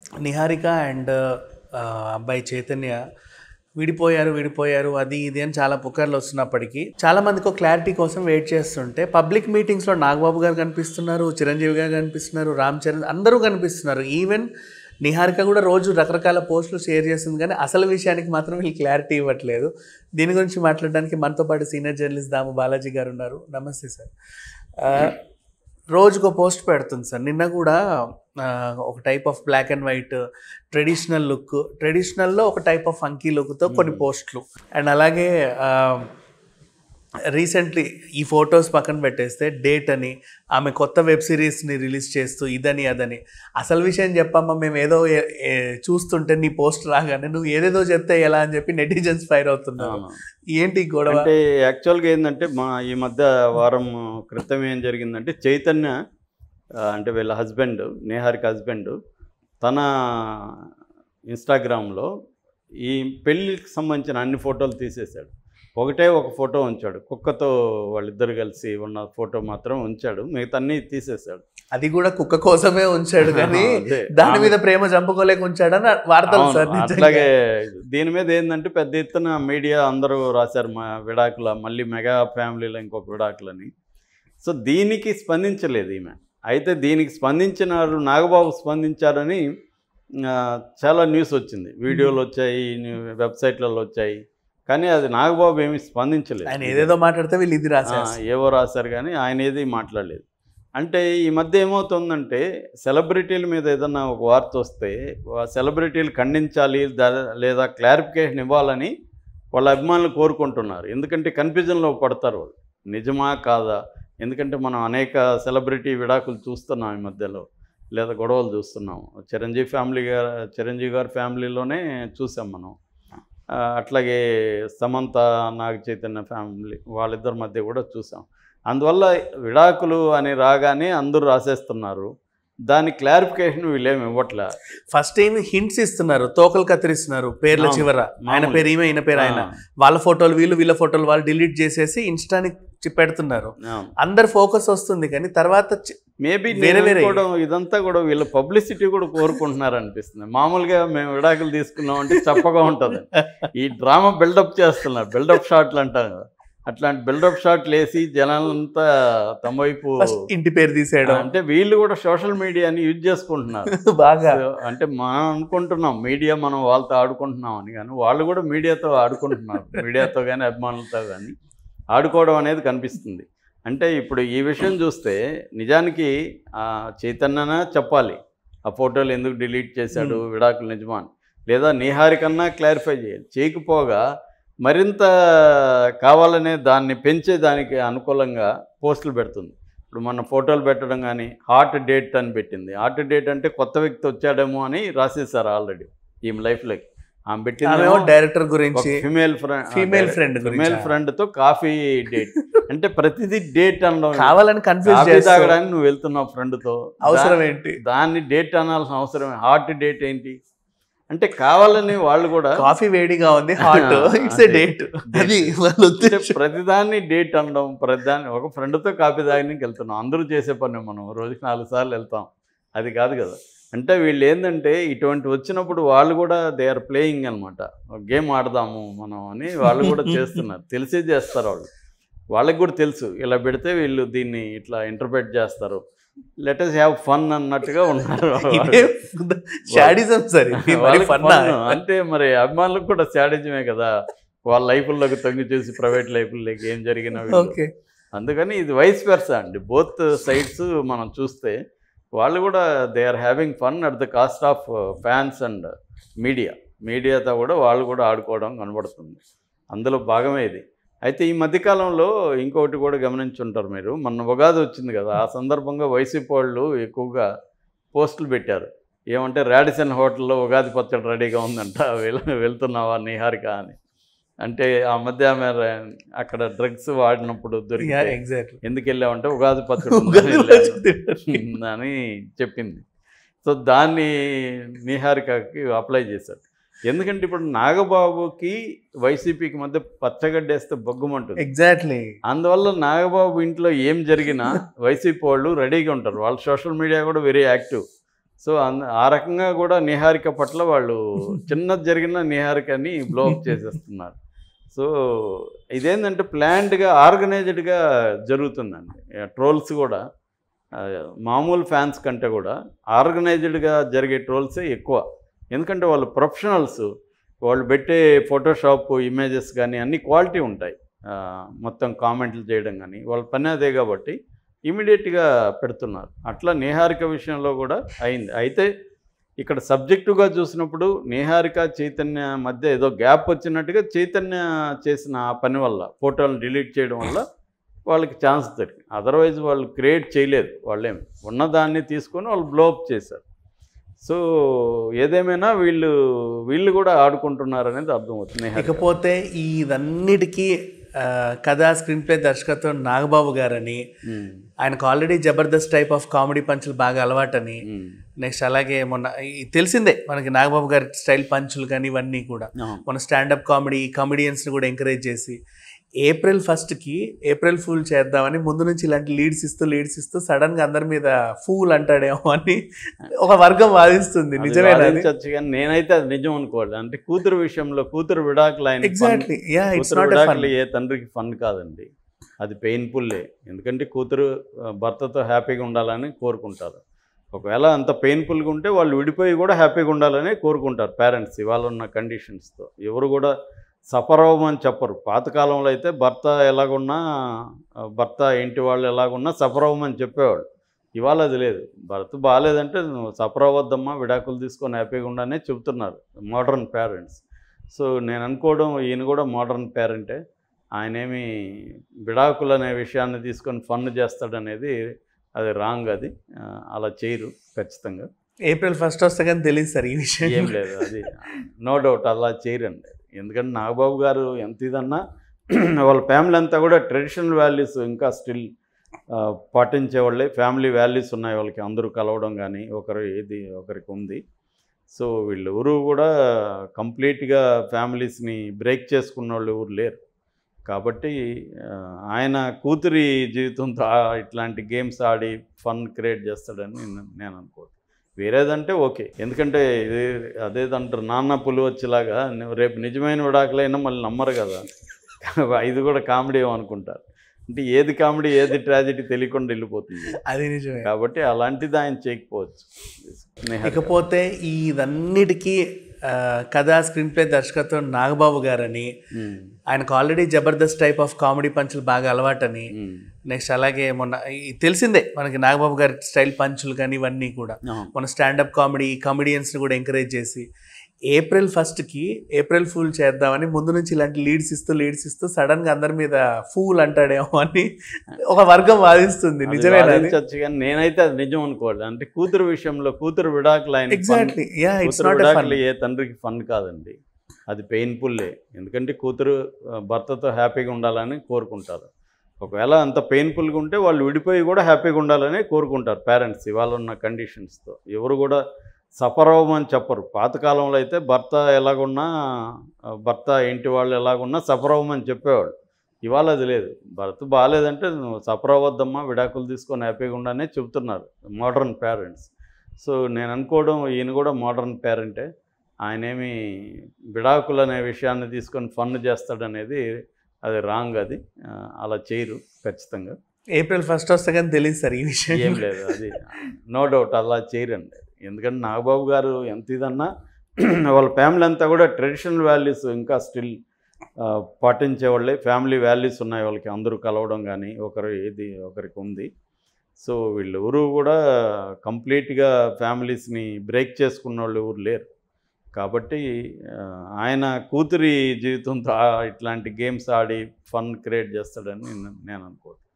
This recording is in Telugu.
నిహారిక అండ్ అబ్బాయి చైతన్య విడిపోయారు విడిపోయారు అది ఇది అని చాలా పుకార్లు వస్తున్నప్పటికీ చాలా మందికి ఒక క్లారిటీ కోసం వెయిట్ చేస్తుంటే పబ్లిక్ మీటింగ్స్లో నాగబాబు గారు కనిపిస్తున్నారు చిరంజీవి గారు కనిపిస్తున్నారు రామ్ చరణ్ అందరూ కనిపిస్తున్నారు ఈవెన్ నిహారిక కూడా రోజు రకరకాల పోస్టులు షేర్ చేస్తుంది కానీ అసలు విషయానికి మాత్రం వీళ్ళు క్లారిటీ ఇవ్వట్లేదు దీని గురించి మాట్లాడడానికి మనతో పాటు సీనియర్ జర్నలిస్ట్ దాము బాలాజీ గారు ఉన్నారు నమస్తే సార్ ఆ, రోజుకో పోస్ట్ పెడుతుంది సార్ నిన్న కూడా ఆ, ఒక type of black and white traditional look ట్రెడిషనల్లో ఒక టైప్ ఆఫ్ ఫంకీ లుక్తో కొన్ని పోస్టులు అండ్ అలాగే రీసెంట్లీ ఈ ఫొటోస్ పక్కన పెట్టేస్తే డేట్ అని ఆమె కొత్త వెబ్ సిరీస్ని రిలీజ్ చేస్తూ ఇదని అదని అసలు విషయం చెప్పమ్మా మేము ఏదో ఏ- ఏ- చూస్తుంటే నీ పోస్ట్ రాగానే నువ్వు ఏదేదో చెప్తే ఎలా అని చెప్పి నెటిజన్స్ ఫైర్ అవుతున్నారు అవును. ఏంటి ఈ గొడవ అంటే యాక్చువల్గా ఏంటంటే మా ఈ మధ్య వారం క్రితం ఏం జరిగిందంటే చైతన్య ఆ, అంటే వీళ్ళ హస్బెండ్ నేహారిక హస్బెండ్ తన ఇన్స్టాగ్రామ్లో ఈ పెళ్ళికి సంబంధించిన అన్ని ఫోటోలు తీసేశాడు ఒకటే ఒక ఫోటో ఉంచాడు కుక్కతో వాళ్ళిద్దరు కలిసి ఉన్న ఫోటో మాత్రం ఉంచాడు మిగతా అన్ని తీసేశాడు అది కూడా కుక్క కోసమే ఉంచాడు కానీ అదే. దాని మీద ప్రేమ చంపుకోలేక ఉంచాడని వార్తలు అవును, సార్ నిజంగా. అట్లాగే దీని మీద ఏంటంటే పెద్ద ఎత్తున మీడియా అందరూ రాశారు మా విడాకుల మళ్ళీ మెగా ఫ్యామిలీలో ఇంకొక విడాకులని సో దీనికి స్పందించలేదు ఈమె అయితే దీనికి స్పందించినారు నాగబాబు స్పందించారని ఆ, చాలా న్యూస్ వచ్చింది వీడియోలు వచ్చాయి న్యూ- వెబ్సైట్లలో వచ్చాయి కానీ అది నాగబాబు ఏమీ స్పందించలేదు ఆయన ఏదేదో మాట్లాడితే వీళ్ళు ఇది ఆ, రాశారు ఏవో రాశారు కానీ ఆయన ఏది మాట్లాడలేదు అంటే ఈ మధ్య ఏమవుతుందంటే సెలబ్రిటీల మీద ఏదన్నా ఒక వార్త వస్తే ఆ సెలబ్రిటీలు ఖండించాలి దా- లేదా క్లారిఫికేషన్ ఇవ్వాలని వాళ్ళ అభిమానులు కోరుకుంటున్నారు ఎందుకంటే కన్ఫ్యూజన్లో పడతారు వాళ్ళు నిజమా కాదా ఎందుకంటే మనం అనేక సెలబ్రిటీ విడాకులు చూస్తున్నాం ఈ మధ్యలో లేదా గొడవలు చూస్తున్నాం చిరంజీవి ఫ్యామిలీ గారు చిరంజీవి గారి ఫ్యామిలీలోనే చూసాం మనం ఆ, అట్లాగే సమంత నాగ చైతన్య ఫ్యామిలీ వాళ్ళిద్దరి మధ్య కూడా చూసాం అందువల్ల విడాకులు అని రాగానే అందరూ రాసేస్తున్నారు దాని క్లారిఫికేషన్ వీళ్ళేమి ఇవ్వట్లే ఫస్ట్ ఏం హింట్స్ ఇస్తున్నారు తోకలు కత్తిరిస్తున్నారు పేర్ల అవును. చివర ఆయన మామూలు. పేరు ఈమె ఈయన పేరు ఆయన ఆ, వాళ్ళ ఫోటోలు వీళ్ళు వీళ్ళ ఫోటోలు వాళ్ళు డిలీట్ చేసేసి ఇన్స్టాని చి- పెడుతున్నారు అవును. అందరు ఫోకస్ వస్తుంది కానీ తర్వాత చి- మేబీ వేరే వేరే వేరే. కూడా ఇదంతా కూడా వీళ్ళ పబ్లిసిటీ కూడా కోరుకుంటున్నారు అనిపిస్తుంది మామూలుగా మేము విడాకులు తీసుకున్నాం అంటే చప్పగా ఉంటుంది ఈ డ్రామా బిల్డప్ చేస్తున్నారు బిల్డప్ షాట్లు అంటారు కదా అట్లాంటి బిల్డప్ షాట్లు వేసి జనాలంతా తమ వైపు ఫస్ట్ ఇంటి పేరు తీసేయడం అంటే వీళ్ళు కూడా సోషల్ మీడియాని యూజ్ చేసుకుంటున్నారు బాగా సో అంటే మనం అనుకుంటున్నాం మీడియా మనం వాళ్ళతో ఆడుకుంటున్నాం అని కానీ వాళ్ళు కూడా మీడియాతో ఆడుకుంటున్నారు మీడియాతో కానీ అభిమానులతో కానీ ఆడుకోవడం అనేది కనిపిస్తుంది అంటే ఇప్పుడు ఈ విషయం చూస్తే నిజానికి ఆ చైతన్యన చెప్పాలి ఆ ఫోటోలు ఎందుకు డిలీట్ చేశాడు విడాకులు నిజమా అని. లేదా నిహారికన్నా క్లారిఫై చేయాలి చేయకపోగా మరింత కావాలనే దాన్ని పెంచే దానికి అనుకూలంగా పోస్టులు పెడుతుంది ఇప్పుడు మన ఫోటోలు పెట్టడం కానీ హార్ట్ డేట్ అని పెట్టింది హార్ట్ డేట్ అంటే కొత్త వ్యక్తి వచ్చాడేమో అని రాసేసారు ఆల్రెడీ ఈమె లైఫ్లోకి ఆమె ఆమె పెట్టింది డైరెక్టర్ గురించి female friend female friend female గురించి ఫ్రెండ్ తో కాఫీ డేట్ అంటే ప్రతిదీ డేట్ అనడం కావాలని కన్ఫ్యూజ్ కాఫీ చేస్తారు తాగడానికి నువ్వు వెళ్తున్నావు ఫ్రెండ్ తో అవసరం ఏంటి దా- దాన్ని డేట్ అనాల్సిన అవసరం హార్ట్ డేట్ ఏంటి అంటే కావాలని వాళ్ళు కూడా కాఫీ వేడిగా ఉంది హాట్ ఇట్స్ ఏ అదే. Date Date. అది వాళ్ళ అంటే ఉద్దేశం ప్రతిదాన్ని డేట్ అనడం ప్రతిదాన్ని ఒక ఫ్రెండ్తో కాఫీ తాగడానికి వెళ్తున్నాం అందరూ చేసే పని మనం రోజుకి నాలుగు సార్లు వెళ్తాం అది కాదు కదా అంటే వీళ్ళు ఏంటంటే ఇటువంటి వచ్చినప్పుడు వాళ్ళు కూడా దే ఆర్ ప్లేయింగ్ అనమాట గేమ్ ఆడదాము మనం అని వాళ్ళు కూడా చేస్తున్నారు తెలిసే చేస్తారు వాళ్ళు వాళ్ళకి కూడా తెలుసు ఇలా పెడితే వీళ్ళు దీన్ని ఇట్లా ఇంటర్ప్రెట్ చేస్తారు లెటర్స్ హ్యావ్ ఫన్ అన్నట్టుగా ఉన్నారు ఇదే షాడిజం సార్ ఇది. మరి వాళ్ళకి fun ఆ? fun. అంటే మరి అభిమానులకు కూడా శాడిజమే కదా వాళ్ళ లైఫ్లోకి తొంగి చూసి ప్రైవేట్ లైఫ్లోకి ఏం జరిగినా వీళ్ళు. ఓకే అందుకని ఇది వైస్ వెర్సా అండి బోత్ సైడ్స్ మనం చూస్తే వాళ్ళు కూడా they are having fun at the cost of fans and media మీడియాతో కూడా వాళ్ళు కూడా ఆడుకోవడం కనబడుతుంది అందులో భాగమే ఇది అయితే ఈ మధ్యకాలంలో ఇంకొకటి కూడా గమనించుంటారు మీరు మొన్న ఉగాది వచ్చింది కదా ఆ సందర్భంగా వైసీపీ వాళ్ళు ఎక్కువగా పోస్టులు పెట్టారు ఏమంటే రాడిసన్ హోటల్లో ఉగాది పచ్చడి రెడీగా ఉందంట వెళ్ వెళ్తున్నావా నిహారిక అని అంటే ఆ మధ్య ఆమె ర- అక్కడ డ్రగ్స్ వాడినప్పుడు దొరికి ఎగ్జాక్ట్లీ ఎందుకు వెళ్ళామంటే ఉగాది పచ్చడి ఉందని వెళ్ళాను అని చెప్పింది సో దాన్ని నిహారికకి అప్లై చేశారు ఎందుకంటే ఇప్పుడు నాగబాబుకి వైసీపీకి మధ్య పచ్చగడ్డేస్తే బొగ్గుమంటుంది ఎగ్జాక్ట్లీ అందువల్ల నాగబాబు ఇంట్లో ఏం జరిగినా వైసీపీ వాళ్ళు రెడీగా ఉంటారు వాళ్ళ సోషల్ మీడియా కూడా వెరీ యాక్టివ్ సో అన్- ఆ రకంగా కూడా నిహారిక పట్ల వాళ్ళు చిన్నది జరిగిన నిహారికని బ్లోక్ చేసేస్తున్నారు సో ఇదేంటంటే ప్లాన్డ్గా ఆర్గనైజ్డ్గా జరుగుతుందండి ట్రోల్స్ కూడా ఆ, మామూలు ఫ్యాన్స్ కంటే కూడా ఆర్గనైజ్డ్గా జరిగే ట్రోల్సే ఎక్కువ ఎందుకంటే వాళ్ళు ప్రొఫెషనల్స్ వాళ్ళు పెట్టే ఫోటోషాప్ ఇమేజెస్ కానీ అన్ని క్వాలిటీ ఉంటాయి ఆ, మొత్తం కామెంట్లు చేయడం కానీ వాళ్ళ పని అదే కాబట్టి ఇమీడియట్గా పెడుతున్నారు అట్లా నిహారిక విషయంలో కూడా అయింది అయితే ఇక్కడ సబ్జెక్టుగా చూసినప్పుడు నిహారిక చైతన్య మధ్య ఏదో గ్యాప్ వచ్చినట్టుగా చైతన్య చేసిన ఆ పని వల్ల ఫోటోలను డిలీట్ చేయడం వల్ల వాళ్ళకి ఛాన్స్ దొరికింది అదర్వైజ్ వాళ్ళు క్రియేట్ చేయలేదు వాళ్ళేం ఉన్నదాన్ని తీసుకొని వాళ్ళు బ్లోఅప్ చేశారు సో ఏదేమైనా వీళ్ళు వీళ్ళు కూడా ఆడుకుంటున్నారు అనేది అర్థమవుతుంది నిహారిక. ఇకపోతే ఈ ఇదన్నిటికీ ఆ, కథ స్క్రీన్ ప్లే దర్శకత్వం నాగబాబు గారని ఉమ్, ఆయనకు already Jabardasth type of comedy పంచులు బాగా అలవాటని ఉమ్, నెక్స్ట్ అలాగే మొన్న ఈ తెలిసిందే మనకి నాగబాబు గారి స్టైల్ పంచులు కానీ ఇవన్నీ కూడా ఆ, మన స్టాండప్ కామెడీ కమెడియన్స్ని కూడా ఎంకరేజ్ చేసి ఏప్రిల్ ఫస్ట్కి ఏప్రిల్ ఫూల్ చేద్దామని ముందు నుంచి ఇలాంటి లీడ్స్ ఇస్తూ లీడ్స్ ఇస్తూ సడన్గా అందరి మీద ఫూల్ అంటాడేమో అని ఒక వర్గం వాదిస్తుంది అది నిజమేనా అది వాదించొచ్చు కానీ నేనైతే అది నిజం అనుకోవాలి అంటే కూతురు విషయంలో కూతురు విడాకులు ఆయన ఎగ్జాక్ట్లీ యా ఇట్స్ కూతురు నాట్ ఎ ఫన్ విడాకులు ఏ తండ్రికి ఫన్ కాదండి అది పెయిన్ఫుల్లే ఎందుకంటే కూతురు ఆ, భర్తతో హ్యాపీగా ఉండాలని కోరుకుంటారు ఒకవేళ అంత పెయిన్ఫుల్గా ఉంటే వాళ్ళు విడిపోయి కూడా హ్యాపీగా ఉండాలని కోరుకుంటారు పేరెంట్స్ ఇవాళ ఉన్న కండిషన్స్తో ఎవరు కూడా సఫర్ అవ్వమని చెప్పరు పాతకాలంలో అయితే భర్త ఎలాగున్నా ఆ, భర్త ఇంటి వాళ్ళు ఎలాగున్నా సఫర్ అవ్వమని చెప్పేవాడు ఇవాళ అది లేదు భర్త బాగాలేదంటే నువ్వు సఫర్ అవ్వద్దమ్మా విడాకులు తీసుకొని హ్యాపీగా ఉండనే చెబుతున్నారు మోడర్న్ పేరెంట్స్ సో నేను అనుకోవడం ఈయన కూడా మోడర్న్ పేరెంటే ఆయనేమి విడాకులు అనే విషయాన్ని తీసుకొని ఫన్ చేస్తాడనేది అది రాంగ్ అది ఆ, అలా చేయరు ఖచ్చితంగా ఏప్రిల్ ఫస్ట్ వస్తే కానీ తెలియదు సార్ ఈ ఏం విషయం లేదు అది నో డౌట్ అలా చేయరండి ఎందుకంటే నాగబాబు గారు ఎంత ఇదన్నా వాళ్ళ ఫ్యామిలీ అంతా కూడా ట్రెడిషనల్ వాల్యూస్ ఇంకా స్టిల్ పాటించే వాళ్ళే ఫ్యామిలీ వాల్యూస్ ఉన్నాయి వాళ్ళకి అందరూ కలవడం కానీ ఒకరు ఏది ఒకరికి ఉంది సో వీళ్ళెవరూ కూడా కంప్లీట్గా ఫ్యామిలీస్ని బ్రేక్ చేసుకున్న వాళ్ళు ఎవరు లేరు కాబట్టి ఆ, ఆయన కూతురి జీవితంతో ఆ- ఇట్లాంటి గేమ్స్ ఆడి ఫన్ క్రియేట్ చేస్తాడని నేను నేను అనుకోను వేరేదంటే ఓకే ఎందుకంటే ఇది అదేదంటారు నాన్న పులి వచ్చేలాగా నువ్వు రేపు నిజమైన విడాకులైనా మళ్ళీ నమ్మరు కదా ఇది కూడా కామెడీ అనుకుంటారు అంటే ఏది కామెడీ ఏది ట్రాజెడీ తెలియకుండా వెళ్ళిపోతుంది అది నిజమే కాబట్టి అలాంటిది ఆయన చేయకపోవచ్చు నిహారిక. ఇకపోతే ఈ ఇదన్నిటికీ ఆ, కథ స్క్రీన్ ప్లే దర్శకత్వం నాగబాబు గారని ఉమ్, ఆయనకు already Jabardasth type of comedy పంచులు బాగా అలవాటని ఉమ్, నెక్స్ట్ అలాగే మొన్న ఈ తెలిసిందే మనకి నాగబాబు గారి స్టైల్ పంచులు కానీ ఇవన్నీ కూడా ఆ, మన స్టాండప్ కామెడీ కమెడియన్స్ని కూడా ఎంకరేజ్ చేసి ఏప్రిల్ ఫస్ట్కి ఏప్రిల్ ఫూల్ చేద్దామని ముందు నుంచి ఇలాంటి లీడ్స్ ఇస్తూ లీడ్స్ ఇస్తూ సడన్గా అందరి మీద ఫూల్ అంటాడేమో అని ఒక వర్గం వాదిస్తుంది అది నిజమేనా అది వాదించొచ్చు కానీ నేనైతే అది నిజం అనుకోవాలి అంటే కూతురు విషయంలో కూతురు విడాకులు ఆయన ఎగ్జాక్ట్లీ యా ఇట్స్ కూతురు నాట్ ఎ ఫన్ విడాకులు ఏ తండ్రికి ఫన్ కాదండి అది పెయిన్ఫుల్లే ఎందుకంటే కూతురు ఆ, భర్తతో హ్యాపీగా ఉండాలని కోరుకుంటారు ఒకవేళ అంత పెయిన్ఫుల్గా ఉంటే వాళ్ళు విడిపోయి కూడా హ్యాపీగా ఉండాలని కోరుకుంటారు పేరెంట్స్ ఇవాళ ఉన్న కండిషన్స్తో ఎవరు కూడా సఫర్ అవ్వమని చెప్పరు పాతకాలంలో అయితే భర్త ఎలాగున్నా ఆ, భర్త ఇంటి వాళ్ళు ఎలాగున్నా సఫర్ అవ్వమని చెప్పేవాడు ఇవాళ అది లేదు భర్త బాగాలేదంటే నువ్వు సఫర్ అవ్వద్దమ్మా విడాకులు తీసుకొని హ్యాపీగా ఉండనే చెబుతున్నారు మోడర్న్ పేరెంట్స్ సో నేను అనుకోవడం ఈయన కూడా మోడర్న్ పేరెంటే ఆయనేమి విడాకులు అనే విషయాన్ని తీసుకొని ఫన్ చేస్తాడనేది అది రాంగ్ అది ఆ, అలా చేయరు ఖచ్చితంగా ఏప్రిల్ ఫస్ట్ వస్తే కానీ తెలియదు సార్ ఈ ఏం విషయం లేదు అది నో డౌట్ అలా చేయరండి ఎందుకంటే నాగబాబు గారు ఎంత ఇదన్నా వాళ్ళ ఫ్యామిలీ అంతా కూడా ట్రెడిషనల్ వాల్యూస్ ఇంకా స్టిల్ పాటించే వాళ్ళే ఫ్యామిలీ వాల్యూస్ ఉన్నాయి వాళ్ళకి అందరూ కలవడం కానీ ఒకరు ఏది ఒకరికి ఉంది సో వీళ్ళెవరూ కూడా కంప్లీట్గా ఫ్యామిలీస్ని బ్రేక్ చేసుకున్న వాళ్ళు ఎవరు లేరు కాబట్టి ఆ, ఆయన కూతురి జీవితంతో ఆ- ఇట్లాంటి గేమ్స్ ఆడి ఫన్ క్రియేట్ చేస్తాడని నేను నేను అనుకోను